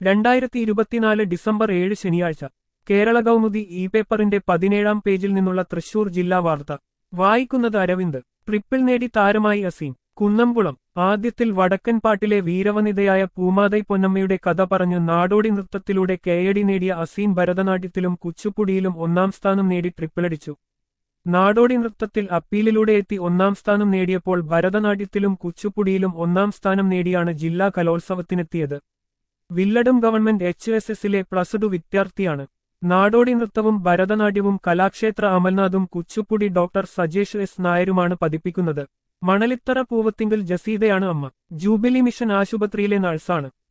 രണ്ടായിരത്തി ഇരുപത്തിനാല് ഡിസംബർ ഏഴ് ശനിയാഴ്ച കേരള കൗമുദി ഇ പേപ്പറിന്റെ പതിനേഴാം പേജിൽ നിന്നുള്ള തൃശൂർ ജില്ലാ വാർത്ത വായിക്കുന്നത് അരവിന്ദ് ട്രിപ്പിൾ നേടി താരമായി അസീം കുന്നംകുളം ആദ്യത്തിൽ വടക്കൻ പാട്ടിലെ വീരവനിതയായ പൂമാതൈ പൊന്നമ്മയുടെ കഥ പറഞ്ഞു നാടോടി നൃത്തത്തിലൂടെ കേയടി നേടിയ അസീം ഭരതനാട്യത്തിലും കുച്ചുപ്പുടിയിലും ഒന്നാം സ്ഥാനം നേടി ട്രിപ്പിളടിച്ചു നാടോടി നൃത്തത്തിൽ അപ്പീലിലൂടെ എത്തി ഒന്നാം സ്ഥാനം നേടിയപ്പോൾ ഭരതനാട്യത്തിലും കുച്ചുപ്പുടിയിലും ഒന്നാം സ്ഥാനം നേടിയാണ് ജില്ലാ കലോത്സവത്തിനെത്തിയത് വില്ലടും ഗവൺമെന്റ് എച്ച് എസ് എസിലെ പ്ലസ് ടു വിദ്യാർത്ഥിയാണ് നാടോടി നൃത്തവും ഭരതനാട്യവും കലാക്ഷേത്ര അമൽനാഥും കുച്ചുപ്പുടി ഡോക്ടർ സജേഷ് എസ് നായരുമാണ് പതിപ്പിക്കുന്നത് മണലിത്തറ പൂവത്തിങ്കിൽ ജസീദയാണ് അമ്മ ജൂബിലി മിഷൻ ആശുപത്രിയിലെ നഴ്സാണ്